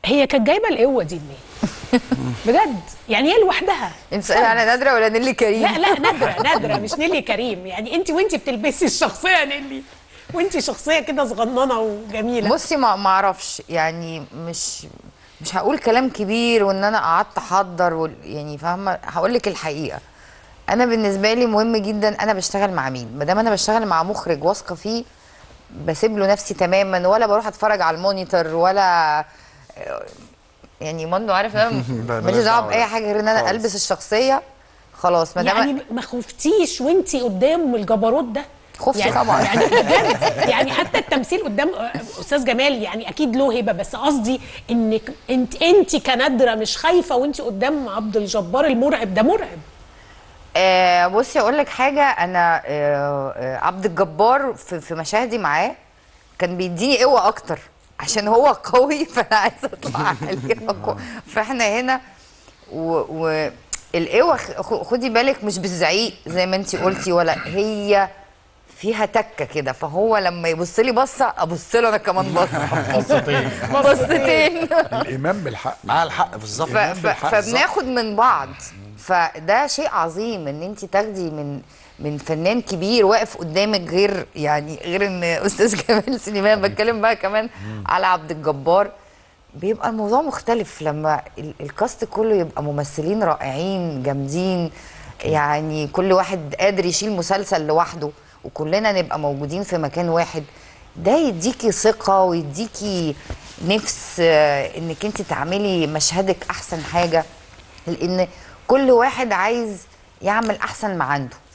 هي كانت جايبه القوه دي منين بجد يعني هي لوحدها انت بتسالي على نادره ولا نيلي كريم لا لا نادره نادره مش نيلي كريم يعني انت وانت بتلبسي الشخصيه نيلي وانت شخصيه كده صغننه وجميله بصي ما ما اعرفش يعني مش مش هقول كلام كبير وان انا قعدت احضر وال- يعني فاهمه هقول لك الحقيقه انا بالنسبه لي مهم جدا انا بشتغل مع مين ما دام انا بشتغل مع مخرج واثقه فيه بسيب له نفسي تماما ولا بروح اتفرج على المونيتور ولا يعني منو عارف انا لا، ماليش مالهاش دعوه دعوة. باي حاجه غير ان انا خالص. البس الشخصيه خلاص ما دام يعني ما خفتيش وانت قدام الجبروت ده خفت يعني طبعا. يعني بجد يعني حتى التمثيل قدام استاذ جمال يعني اكيد له هبه بس قصدي انك انت انت كنادره مش خايفه وانت قدام عبد الجبار المرعب ده مرعب آه بصي اقول لك حاجه انا آه آه عبد الجبار في, في مشاهدي معاه كان بيديني قوه اكتر عشان هو قوي فانا عايزه اطلع عليه أقوى. فاحنا هنا و, والقوه خ- خدي بالك مش بالزعيق زي ما انت قلتي ولا هي فيها تكه كده فهو لما يبص لي بصه ابص له انا كمان بصه بصتين بصتين الايمان بالحق معاها الحق بالظبط ف... ف... فبناخد من بعض فده شيء عظيم ان انت تاخدي من من فنان كبير واقف قدامك غير يعني غير ان استاذ جمال سليمان بتكلم بقى كمان على عبد الجبار بيبقى الموضوع مختلف لما ال- الكاست كله يبقى ممثلين رائعين جامدين يعني كل واحد قادر يشيل مسلسل لوحده وكلنا نبقى موجودين في مكان واحد ده يديكي ثقة ويديكي نفس آه، انك انت تعملي مشهدك احسن حاجة لان كل واحد عايز يعمل احسن ما عنده